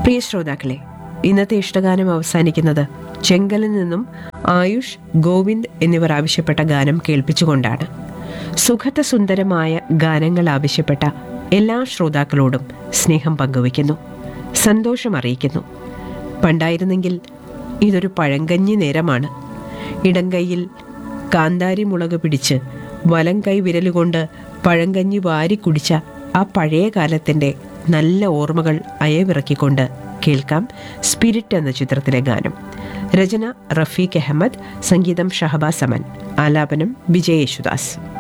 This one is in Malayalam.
പ്രിയ ശ്രോതാക്കളെ ഇന്നത്തെ ഇഷ്ടഗാനം അവസാനിക്കുന്നത് ചെങ്കലിൽ നിന്നും ആയുഷ് ഗോവിന്ദ് എന്നിവർ ആവശ്യപ്പെട്ട ഗാനം കേൾപ്പിച്ചുകൊണ്ടാണ് സുഖത സുന്ദരമായ ഗാനങ്ങൾ ആവശ്യപ്പെട്ട എല്ലാ ശ്രോതാക്കളോടും സ്നേഹം പങ്കുവയ്ക്കുന്നു സന്തോഷം അറിയിക്കുന്നു പണ്ടായിരുന്നെങ്കിൽ ഇതൊരു പഴങ്കഞ്ഞി നേരമാണ് ഇടംകൈയിൽ കാന്താരി മുളക് പിടിച്ച് വലം കൈ വിരലുകൊണ്ട് പഴങ്കഞ്ഞി വാരി കുടിച്ച ആ പഴയ കാലത്തിൻ്റെ നല്ല ഓർമ്മകൾ അയവിറക്കിക്കൊണ്ട് കേൾക്കാം സ്പിരിറ്റ് എന്ന ചിത്രത്തിലെ ഗാനം രചന റഫീഖ് അഹമ്മദ് സംഗീതം ഷഹബാസ് അമൻ ആലാപനം വിജയ് യേശുദാസ്